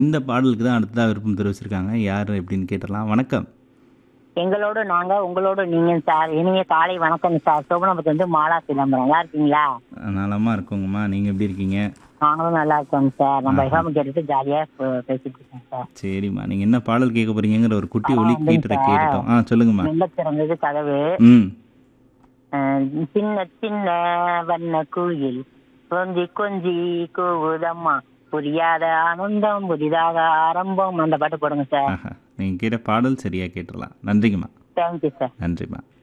இந்த பாடலுக்கு தான் அடுத்ததாக விருப்பம் தெரிவிச்சிருக்காங்க யார் எப்படின்னு கேட்டலாம் வணக்கம் எங்களோட நாங்க உங்களோட நீங்க சார் இனிய காலை வணக்கம் சார் சோபனபுரத்து வந்து மாலா சிதம்பரம் நல்லா இருக்கீங்களா நலமாக இருக்கோங்கம்மா நீங்கள் எப்படி இருக்கீங்க நாங்களும் நல்லா இருக்கோங்க சார் நம்ம எஃப்எம் கேட்டுட்டு ஜாலியா பே- பேசிட்டு இருக்கோம் சார் சரிம்மா நீங்கள் என்ன பாடல் கேட்க போறீங்கிற ஒரு குட்டி ஒலி வந்துங்க கீட்டரை சார். கேட்டுட்டோம் ஆ சொல்லுங்கம்மா மெல்ல திறந்தது கதவு ம் அஹ், சின்ன சின்ன வண்ண குயில் கொஞ்சி கொஞ்சி கூவுதம்மா புரியாத ஆனந்தம் புதிதாக ஆரம்பம் அந்த பாட்டு போடுங்க சார் ஆஹா நீங்கள் கேட்ட பாடல் சரியாக கேட்டுடலாம் நன்றிங்கம்மா தேங்க்யூ சார் நன்றிம்மா